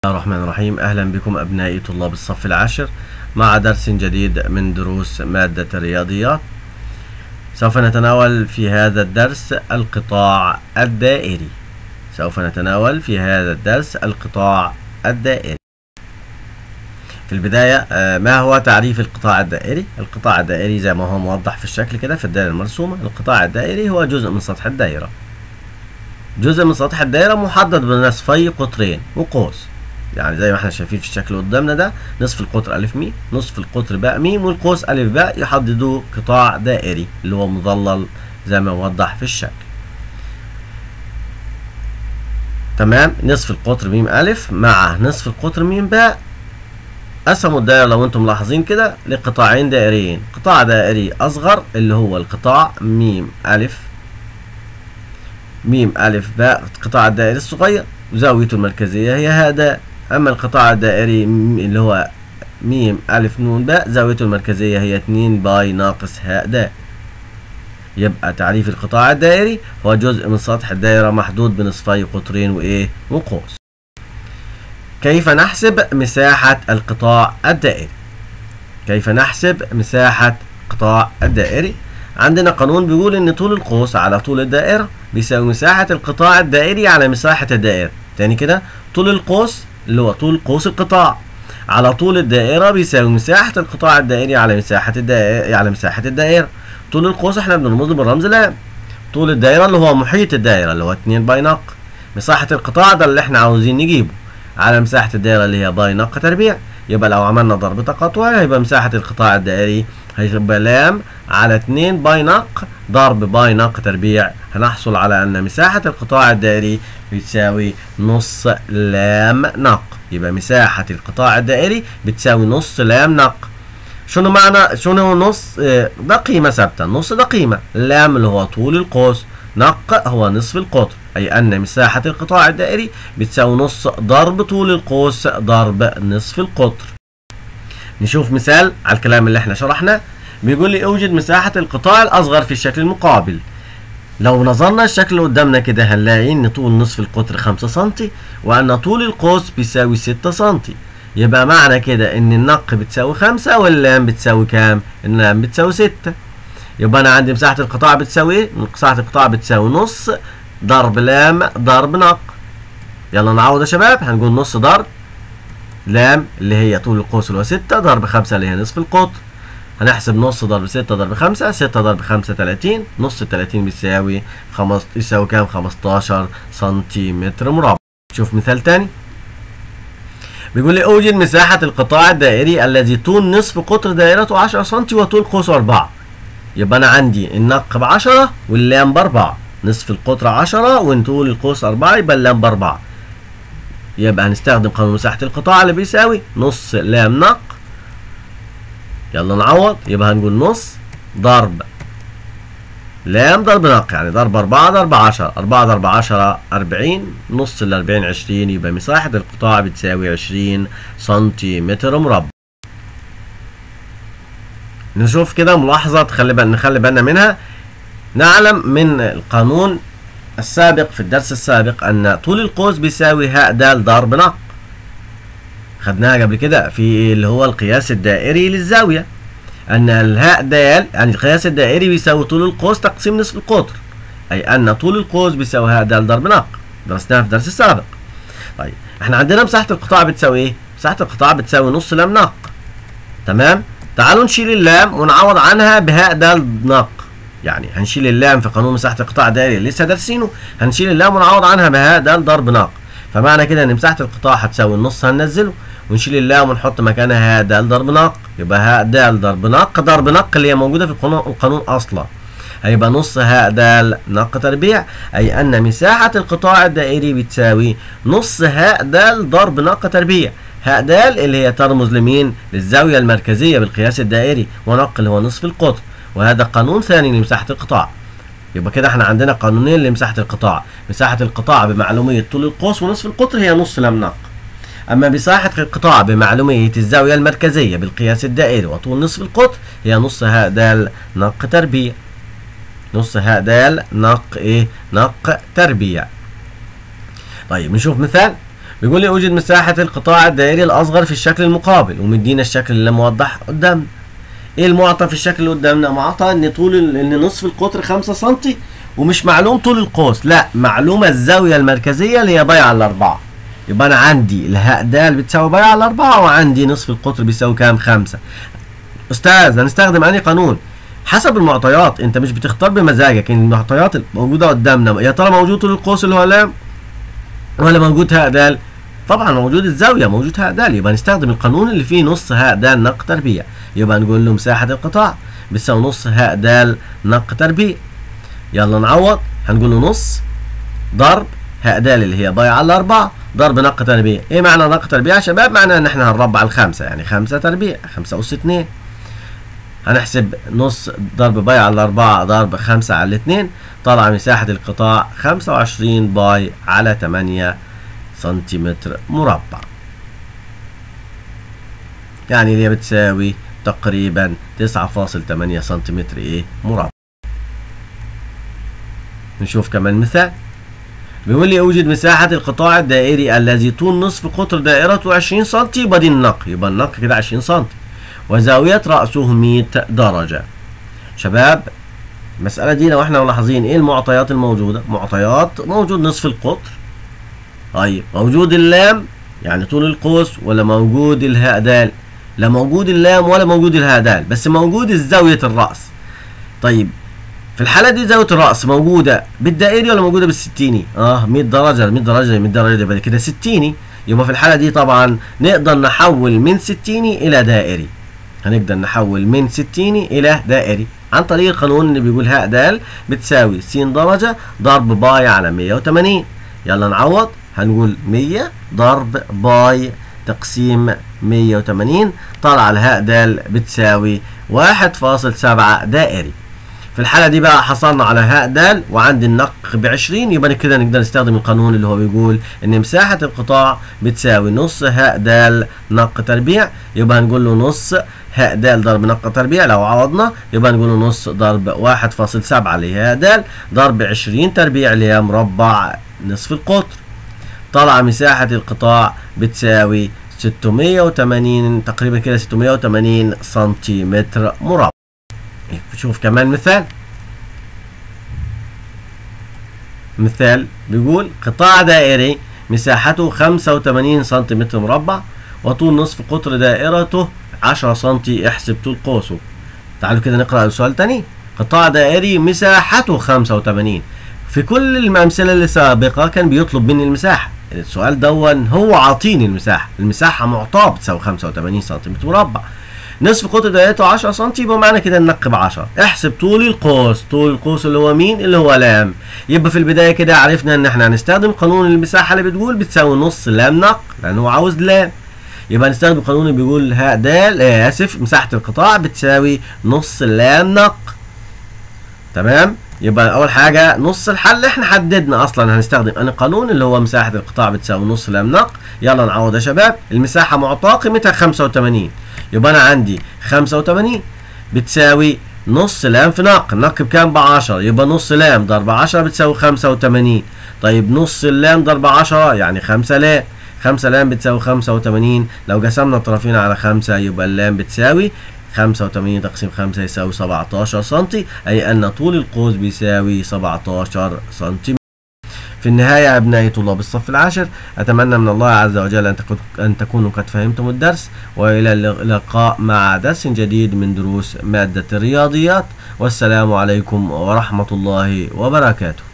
الرحمن الرحيم أهلا بكم أبنائي طلاب الصف العاشر مع درس جديد من دروس مادة الرياضيات سوف نتناول في هذا الدرس القطاع الدائري سوف نتناول في هذا الدرس القطاع الدائري في البداية آه، ما هو تعريف القطاع الدائري؟ القطاع الدائري زي ما هو موضح في الشكل كده في الدائرة المرسومة القطاع الدائري هو جزء من سطح الدائرة جزء من سطح الدائرة محدد بنصفي قطرين وقوس يعني زي ما احنا شايفين في الشكل قدامنا ده نصف القطر ألف ميم نصف القطر باء ميم والقوس ألف باء يحددوا قطاع دائري اللي هو مظلل زي ما موضح في الشكل تمام نصف القطر ميم ألف مع نصف القطر ميم باء قسموا الدائرة لو انتم ملاحظين كده لقطاعين دائريين قطاع دائري أصغر اللي هو القطاع ميم ألف ميم ألف باء القطاع الدائري الصغير زاويته المركزية هي هذا أما القطاع الدائري اللي هو ميم ألف نون باء زاويته المركزية هي 2 باي ناقص هاء داء يبقى تعريف القطاع الدائري هو جزء من سطح الدائرة محدود بنصفي قطرين وإيه وقوس كيف نحسب مساحة القطاع الدائري كيف نحسب مساحة القطاع الدائري عندنا قانون بيقول ان طول القوس على طول الدائرة بيساوي مساحة القطاع الدائري على مساحة الدائرة تاني كده طول القوس اللي هو طول قوس القطاع على طول الدائرة بيساوي مساحة القطاع الدائري على مساحة الدائرة على مساحة الدائرة طول القوس احنا بنرمز له بالرمز لام طول الدائرة اللي هو محيط الدائرة اللي هو 2 باي نق مساحة القطاع ده اللي احنا عاوزين نجيبه على مساحة الدائرة اللي هي باي نق تربيع يبقى لو عملنا ضرب تقاطعي هيبقى مساحة القطاع الدائري هيبقى لام على 2 باي نق ضرب باي نق تربيع هنحصل على أن مساحة القطاع الدائري بتساوي نص لام نق يبقى مساحة القطاع الدائري بتساوي نص لام نق شنو معنى شنو نص اه ده قيمة ثابتة نص ده قيمة لام اللي هو طول القوس نق هو نصف القطر أي أن مساحة القطاع الدائري بتساوي نص ضرب طول القوس ضرب نصف القطر نشوف مثال على الكلام اللي احنا شرحناه بيقول لي اوجد مساحة القطاع الأصغر في الشكل المقابل لو نظرنا الشكل اللي قدامنا كده هنلاقي ان طول نصف القطر 5 سم وان طول القوس بيساوي 6 سم يبقى معنى كده ان النق بتساوي 5 واللام بتساوي كام؟ اللام بتساوي 6 يبقى انا عندي مساحة القطاع بتساوي ايه؟ مساحة القطاع بتساوي نص ضرب لام ضرب نق يلا نعوض يا شباب هنقول نص ضرب لام اللي هي طول القوس اللي هو 6 ضرب 5 اللي هي نصف القطر هنحسب نص ضرب 6 ضرب 5 6 ضرب 5 30 نص ال 30 بيساوي خمس يساوي كام 15 سنتيمتر مربع شوف مثال تاني بيقول لي اوجد مساحة القطاع الدائري الذي طول نصف قطر دائرته 10 سم وطول قوسه 4 يبقى انا عندي النق ب 10 واللام ب 4 نصف القطر 10 وطول القوس 4 يبقى اللام ب 4 يبقى هنستخدم قانون مساحة القطاع اللي بيساوي نص لام نق يلا نعوض يبقى هنقول نص ضرب لام ضرب نق يعني ضرب 4 ضرب 10 4 ضرب 10 40 نص ال 40 20 يبقى مساحة القطاع بتساوي 20 سنتيمتر مربع نشوف كده ملاحظة تخلي بالنا نخلي بالنا منها نعلم من القانون السابق في الدرس السابق أن طول القوس بيساوي هاء د ضرب نق خدناها قبل كده في اللي هو القياس الدائري للزاوية أن الهاء د يعني القياس الدائري بيساوي طول القوس تقسيم نصف القطر أي أن طول القوس بيساوي هاء د ضرب نق درسناها في الدرس السابق طيب احنا عندنا مساحة القطاع بتساوي ايه؟ مساحة القطاع بتساوي نص لام نق تمام؟ تعالوا نشيل اللام ونعوض عنها بهاء د نق يعني هنشيل اللام في قانون مساحة القطاع الدائري اللي لسه دارسينه هنشيل اللام ونعوض عنها بهاء د ضرب نق فمعنى كده ان مساحة القطاع هتساوي النص هننزله ونشيل اللام ونحط مكانها هاء د ضرب نق يبقى هاء د ضرب نق ضرب نق اللي هي موجودة في القانون, القانون اصلا هيبقى نص هاء د نق تربيع اي ان مساحة القطاع الدائري بتساوي نص هاء د ضرب نق تربيع هاء د اللي هي ترمز لمين؟ للزاوية المركزية بالقياس الدائري ونق اللي هو نصف القطر وهذا قانون ثاني لمساحة القطاع يبقى كده احنا عندنا قانونين لمساحة القطاع مساحة القطاع بمعلومية طول القوس ونصف القطر هي نص لام نق أما مساحة القطاع بمعلومية الزاوية المركزية بالقياس الدائري وطول نصف القطر هي نص هاء د نق تربيع نص هاء د نق ايه نق تربيع طيب نشوف مثال بيقول لي اوجد مساحة القطاع الدائري الأصغر في الشكل المقابل ومدينا الشكل اللي موضح قدامنا ايه المعطى في الشكل اللي قدامنا معطى ان طول ال- ان نصف القطر 5 سم ومش معلوم طول القوس لا معلومة الزاوية المركزية اللي هي باي على الأربعة يبقى أنا عندي الهاء د بتساوي باي على الأربعة وعندي نصف القطر بيساوي كام خمسة أستاذ هنستخدم أنهي قانون حسب المعطيات انت مش بتختار بمزاجك ان المعطيات الموجودة قدامنا يا ترى موجود طول القوس اللي هو لام ولا موجود هاء د طبعا موجود الزاوية موجود هاء د يبقى نستخدم القانون اللي فيه نص هاء د نق تربيع يبقى نقول له مساحة القطاع بتساوي نص هاء د نق تربيع يلا نعوض هنقول له نص ضرب هاء د اللي هي باي على أربعة ضرب نق تربيع ايه معنى نق تربيع يا شباب معنى ان احنا هنربع الخمسة يعني خمسة تربيع خمسة أس اتنين هنحسب نص ضرب باي على أربعة ضرب خمسة على الاتنين طلع مساحة القطاع خمسة وعشرين باي على تمانية سنتيمتر مربع يعني اللي هي بتساوي تقريبا تسعة فاصل تمانية سنتيمتر ايه مربع نشوف كمان مثال بيقول لي اوجد مساحة القطاع الدائري الذي طول نصف قطر دائرته 20 سم يبقى دي النق يبقى النق كده 20 سم وزاوية رأسه 100 درجة شباب المسألة دي لو احنا ملاحظين ايه المعطيات الموجودة معطيات موجود نصف القطر طيب موجود اللام يعني طول القوس ولا موجود الهاء دال لا موجود اللام ولا موجود الهاء دال بس موجود زاوية الرأس طيب في الحالة دي زاوية الرأس موجودة بالدائري ولا موجودة بالستيني؟ اه 100 درجة 100 درجة 100 درجة يبقى كده ستيني يبقى في الحالة دي طبعا نقدر نحول من ستيني إلى دائري هنقدر نحول من ستيني إلى دائري عن طريق القانون اللي بيقول هاء د بتساوي س درجة ضرب باي على 180 يلا نعوض هنقول 100 ضرب باي تقسيم 180 طلع الهاء د بتساوي 1.7 دائري في الحالة دي بقى حصلنا على هاء د وعندي النق ب 20 يبقى كده نقدر نستخدم القانون اللي هو بيقول ان مساحة القطاع بتساوي نص هاء د نق تربيع يبقى هنقول له نص هاء د ضرب نق تربيع لو عوضنا يبقى نقول له نص ضرب 1.7 اللي هي هاء د ضرب 20 تربيع اللي هي مربع نصف القطر طلع مساحة القطاع بتساوي 680 تقريبا كده 680 سنتيمتر مربع شوف كمان مثال مثال بيقول قطاع دائري مساحته 85 سنتيمتر مربع وطول نصف قطر دائرته 10 سنتي احسب طول قوسه تعالوا كده نقرأ السؤال تاني قطاع دائري مساحته 85 في كل الأمثلة اللي سابقة كان بيطلب مني المساحة السؤال دون هو عاطيني المساحة المساحة معطاة بتساوي 85 سنتيمتر مربع نصف قطر دائرته 10 سم يبقى معنى كده النق ب 10 احسب طول القوس طول القوس اللي هو مين اللي هو لام يبقى في البدايه كده عرفنا ان احنا هنستخدم قانون المساحه اللي بتقول بتساوي نص لام نق لان هو عاوز لام يبقى نستخدم قانون اللي بيقول هاء د آه اسف مساحه القطاع بتساوي نص لام نق تمام يبقى اول حاجه نص الحل احنا حددنا اصلا هنستخدم ان القانون اللي هو مساحه القطاع بتساوي نص لام نق يلا نعوض يا شباب المساحه معطاه قيمتها 85 يبقى انا عندي 85 بتساوي نص لام في نق النق بكام ب 10 يبقى نص لام ضرب 10 بتساوي 85 طيب نص اللام ضرب 10 يعني 5 لام 5 لام بتساوي 85 لو قسمنا الطرفين على 5 يبقى اللام بتساوي 85 تقسيم 5 يساوي 17 سم أي أن طول القوس بيساوي 17 سم في النهاية يا أبنائي طلاب الصف العاشر أتمنى من الله عز وجل أن, أن تكونوا قد فهمتم الدرس وإلى اللقاء مع درس جديد من دروس مادة الرياضيات والسلام عليكم ورحمة الله وبركاته